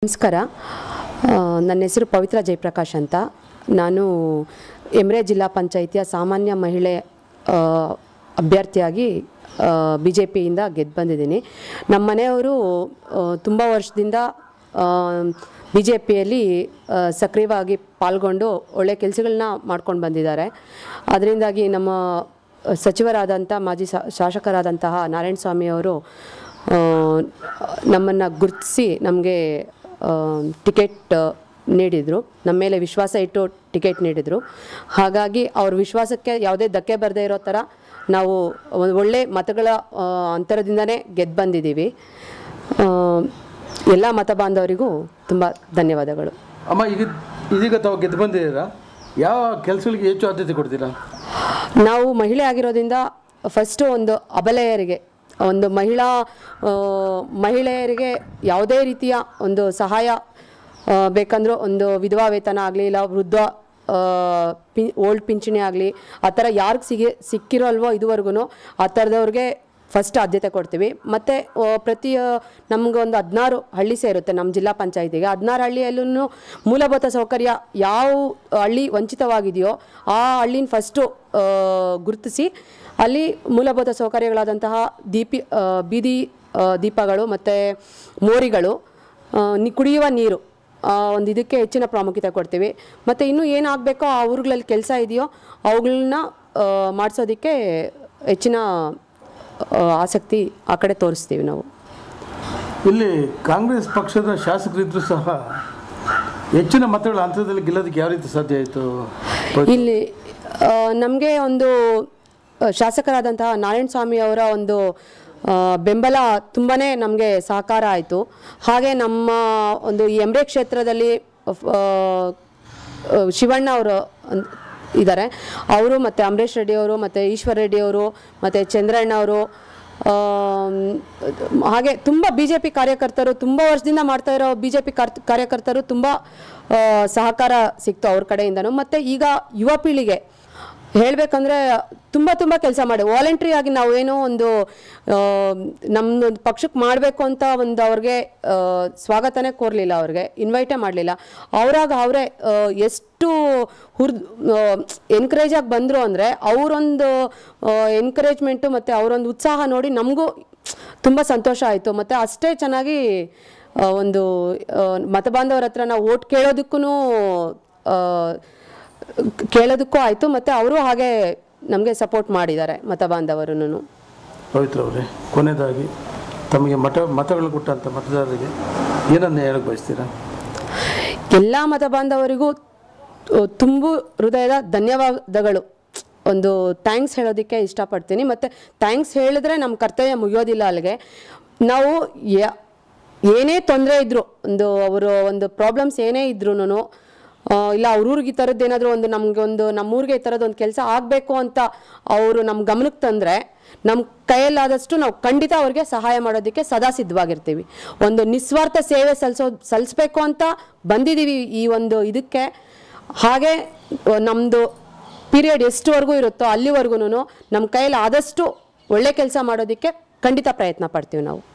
ನಮಸ್ಕಾರ ಆ, ನನ್ನ ಹೆಸರು ಪವಿತ್ರ ಜಯಪ್ರಕಾಶ್ ಅಂತ ನಾನು ಎಮ್ರೆ ಜಿಲ್ಲಾ ಪಂಚಾಯಿತಿಯ ಸಾಮಾನ್ಯ ಮಹಿಳೆ ಆ, ಅಭ್ಯರ್ಥಿಯಾಗಿ ಬಿ ಜೆ ಪಿಯಿಂದ ಗೆದ್ದು ಬಂದಿದ್ದೀನಿ ನಮ್ಮ ಮನೆಯವರು ತುಂಬ ವರ್ಷದಿಂದ ಬಿ ಜೆ ಪಿಯಲ್ಲಿ ಸಕ್ರಿಯವಾಗಿ ಪಾಲ್ಗೊಂಡು ಒಳ್ಳೆ ಕೆಲಸಗಳನ್ನ ಮಾಡ್ಕೊಂಡು ಬಂದಿದ್ದಾರೆ ಅದರಿಂದಾಗಿ ನಮ್ಮ ಸಚಿವರಾದಂಥ ಮಾಜಿ ಶಾ- ಶಾಸಕರಾದಂತಹ ನಾರಾಯಣ ಸ್ವಾಮಿಯವರು ನಮ್ಮನ್ನು ಗುರುತಿಸಿ ನಮಗೆ ಟಿಕೆಟ್ ನೀಡಿದರು ನಮ್ಮ ಮೇಲೆ ವಿಶ್ವಾಸ ಇಟ್ಟು ಟಿಕೆಟ್ ನೀಡಿದರು ಹಾಗಾಗಿ ಅವ್ರ ವಿಶ್ವಾಸಕ್ಕೆ ಯಾವುದೇ ಧಕ್ಕೆ ಬರದೇ ಇರೋ ಥರ ನಾವು ಒಂದು ಒಳ್ಳೆ ಮತಗಳ ಆ, ಅಂತರದಿಂದನೇ ಗೆದ್ದು ಬಂದಿದ್ದೀವಿ ಆ, ಎಲ್ಲ ಮತ ಬಾಂಧವರಿಗೂ ತುಂಬ ಧನ್ಯವಾದಗಳು ಅಮ್ಮ ಈಗ ಇದೀಗ ತಾವು ಗೆದ್ದು ಬಂದಿದ್ದೀರಾ ಯಾವ ಕೆಲಸಗಳಿಗೆ ಹೆಚ್ಚು ಆದ್ಯತೆ ಕೊಡ್ತೀರಾ ನಾವು ಮಹಿಳೆ ಆಗಿರೋದ್ರಿಂದ ಫಸ್ಟು ಒಂದು ಅಬಲೆಯರಿಗೆ ಒಂದು ಮಹಿಳಾ ಆ, ಮಹಿಳೆಯರಿಗೆ ಯಾವುದೇ ರೀತಿಯ ಒಂದು ಸಹಾಯ ಆ, ಬೇಕಂದ್ರೂ ಒಂದು ವಿಧವಾ ವೇತನ ಆಗಲಿ ಇಲ್ಲ ವೃದ್ಧ ಆ, ಪಿ ಓಲ್ಡ್ ಪಿಂಚಣಿ ಆಗಲಿ ಆ ಥರ ಯಾರಿಗೆ ಸಿಗಿ ಸಿಕ್ಕಿರೋಲ್ವೋ ಇದುವರೆಗೂ ಆ ಥರದವ್ರಿಗೆ ಫಸ್ಟ್ ಆದ್ಯತೆ ಕೊಡ್ತೀವಿ ಮತ್ತು ಪ್ರತಿ ನಮ್ಗೆ ಒಂದು ಹದಿನಾರು ಹಳ್ಳಿ ಸೇರುತ್ತೆ ನಮ್ಮ ಜಿಲ್ಲಾ ಪಂಚಾಯತಿಗೆ ಹದಿನಾರು ಹಳ್ಳಿಯಲ್ಲೂ ಮೂಲಭೂತ ಸೌಕರ್ಯ ಯಾವ ಹಳ್ಳಿ ವಂಚಿತವಾಗಿದೆಯೋ ಆ ಹಳ್ಳಿನ ಫಸ್ಟು ಗುರುತಿಸಿ ಅಲ್ಲಿ ಮೂಲಭೂತ ಸೌಕರ್ಯಗಳಾದಂತಹ ದೀಪಿ ಆ, ಬೀದಿ ಆ, ದೀಪಗಳು ಮತ್ತು ಮೋರಿಗಳು ಆ, ನಿ ಕುಡಿಯುವ ನೀರು ಆ, ಒಂದು ಇದಕ್ಕೆ ಹೆಚ್ಚಿನ ಪ್ರಾಮುಖ್ಯತೆ ಕೊಡ್ತೀವಿ ಮತ್ತು ಇನ್ನೂ ಏನಾಗಬೇಕೋ ಆ ಊರುಗಳಲ್ಲಿ ಕೆಲಸ ಇದೆಯೋ ಅವುಗಳನ್ನ ಮಾಡಿಸೋದಕ್ಕೆ ಹೆಚ್ಚಿನ ಆ, ಆಸಕ್ತಿ ಆ ಕಡೆ ತೋರಿಸ್ತೀವಿ ನಾವು ಇಲ್ಲಿ ಕಾಂಗ್ರೆಸ್ ಪಕ್ಷದ ಶಾಸಕರಿದ್ದರೂ ಸಹ ಹೆಚ್ಚಿನ ಮತಗಳ ಹಂತದಲ್ಲಿ ಗೆಲ್ಲೋದಕ್ಕೆ ಯಾವ ರೀತಿ ಸಾಧ್ಯ ಆಯಿತು ಇಲ್ಲಿ ನಮಗೆ ಒಂದು ಆ, ಶಾಸಕರಾದಂತಹ ನಾರಾಯಣ ಸ್ವಾಮಿ ಅವರ ಒಂದು ಆ, ಬೆಂಬಲ ತುಂಬಾ ನಮಗೆ ಸಹಕಾರ ಆಯಿತು ಹಾಗೆ ನಮ್ಮ ಒಂದು ಈ ಎಮ್ರೆ ಕ್ಷೇತ್ರದಲ್ಲಿ ಆ, ಆ, ಶಿವಣ್ಣ ಅವರು ಇದ್ದಾರೆ ಅವರು ಮತ್ತು ಅಂಬರೀಷ್ ರೆಡ್ಡಿ ಅವರು ಮತ್ತು ಈಶ್ವರ್ ರೆಡ್ಡಿ ಅವರು ಮತ್ತು ಚಂದ್ರಣ್ಣ ಅವರು ಆಮ್, ಹಾಗೆ ತುಂಬ ಬಿ ಜೆ ಪಿ ಕಾರ್ಯಕರ್ತರು ತುಂಬ ವರ್ಷದಿಂದ ಮಾಡ್ತಾ ಇರೋ ಬಿ ಜೆ ಪಿ ಕಾರ್ಯಕರ್ತರು ತುಂಬ ಆ, ಸಹಕಾರ ಸಿಕ್ತು ಅವ್ರ ಕಡೆಯಿಂದನೂ ಮತ್ತು ಈಗ ಯುವ ಪೀಳಿಗೆ ಹೇಳಬೇಕಂದ್ರೆ ತುಂಬ ತುಂಬ ಕೆಲಸ ಮಾಡಿ ವಾಲಂಟ್ರಿ ಆಗಿ ನಾವೇನೋ ಒಂದು ನಮ್ಮೊಂದು ಪಕ್ಷಕ್ಕೆ ಮಾಡಬೇಕು ಅಂತ ಒಂದು ಅವ್ರಿಗೆ ಆ, ಸ್ವಾಗತನೇ ಕೋರಲಿಲ್ಲ ಅವ್ರಿಗೆ ಇನ್ವೈಟೇ ಮಾಡಲಿಲ್ಲ ಅವರಾಗ ಅವರೇ ಎಷ್ಟು ಹುರ್ದು ಎನ್ಕರೇಜ್ ಆಗಿ ಬಂದರು ಅಂದರೆ ಅವರೊಂದು ಎನ್ಕರೇಜ್ಮೆಂಟು ಮತ್ತು ಅವರೊಂದು ಉತ್ಸಾಹ ನೋಡಿ ನಮಗೂ ತುಂಬ ಸಂತೋಷ ಆಯಿತು ಮತ್ತು ಅಷ್ಟೇ ಚೆನ್ನಾಗಿ ಆ, ಒಂದು ಆ, ಮತಬಾಂಧವರ ಹತ್ರ ನಾವು ಓಟ್ ಕೇಳೋದಕ್ಕೂ ಕೇಳೋದಕ್ಕೂ ಆಯಿತು ಮತ್ತು ಅವರು ಹಾಗೆ ನಮಗೆ ಸಪೋರ್ಟ್ ಮಾಡಿದ್ದಾರೆ ಮತಬಾಂಧವರನ್ನು ಪವಿತ್ರ ಅವರೇ ಕೊನೆಯದಾಗಿ ತಮಗೆ ಮತ ಮತಗಳು ಕೊಟ್ಟಂಥ ಮತದಾರರಿಗೆ ಏನನ್ನ ಹೇಳಕ್ಕೆ ಬಯಸ್ತೀರಾ ಎಲ್ಲ ಮತ ಬಾಂಧವರಿಗೂ ತು- ತುಂಬು ಹೃದಯದ ಧನ್ಯವಾದಗಳು ಒಂದು ಥ್ಯಾಂಕ್ಸ್ ಹೇಳೋದಕ್ಕೆ ಇಷ್ಟಪಡ್ತೀನಿ ಮತ್ತು ಥ್ಯಾಂಕ್ಸ್ ಹೇಳಿದ್ರೆ ನಮ್ಮ ಕರ್ತವ್ಯ ಮುಗಿಯೋದಿಲ್ಲ ಅಲ್ಲಿಗೆ ನಾವು ಯ- ಏನೇ ತೊಂದರೆ ಇದ್ದರೂ ಒಂದು ಅವರು ಒಂದು ಪ್ರಾಬ್ಲಮ್ಸ್ ಏನೇ ಇದ್ರೂ ಇಲ್ಲ ಅವ್ರೂರಿಗೆ ಈ ಥರದ್ದು ಏನಾದರೂ ಒಂದು ನಮ್ಗೆ ಒಂದು ನಮ್ಮೂರಿಗೆ ಈ ಥರದ್ದು ಒಂದು ಕೆಲಸ ಆಗಬೇಕು ಅಂತ ಅವರು ನಮ್ಮ ಗಮನಕ್ಕೆ ತಂದರೆ ನಮ್ಮ ಕೈಯಲ್ಲಾದಷ್ಟು ನಾವು ಖಂಡಿತ ಅವ್ರಿಗೆ ಸಹಾಯ ಮಾಡೋದಕ್ಕೆ ಸದಾ ಸಿದ್ಧವಾಗಿರ್ತೀವಿ ಒಂದು ನಿಸ್ವಾರ್ಥ ಸೇವೆ ಸಲ್ಲಿಸೋ ಸಲ್ಲಿಸ್ಬೇಕು ಅಂತ ಬಂದಿದ್ದೀವಿ ಈ ಒಂದು ಇದಕ್ಕೆ ಹಾಗೆ ನಮ್ಮದು ಪೀರಿಯಡ್ ಎಷ್ಟುವರೆಗೂ ಇರುತ್ತೋ ಅಲ್ಲಿವರೆಗೂ ನಮ್ಮ ಕೈಯಲ್ಲಿ ಆದಷ್ಟು ಒಳ್ಳೆ ಕೆಲಸ ಮಾಡೋದಕ್ಕೆ ಖಂಡಿತ ಪ್ರಯತ್ನ ಪಡ್ತೀವಿ ನಾವು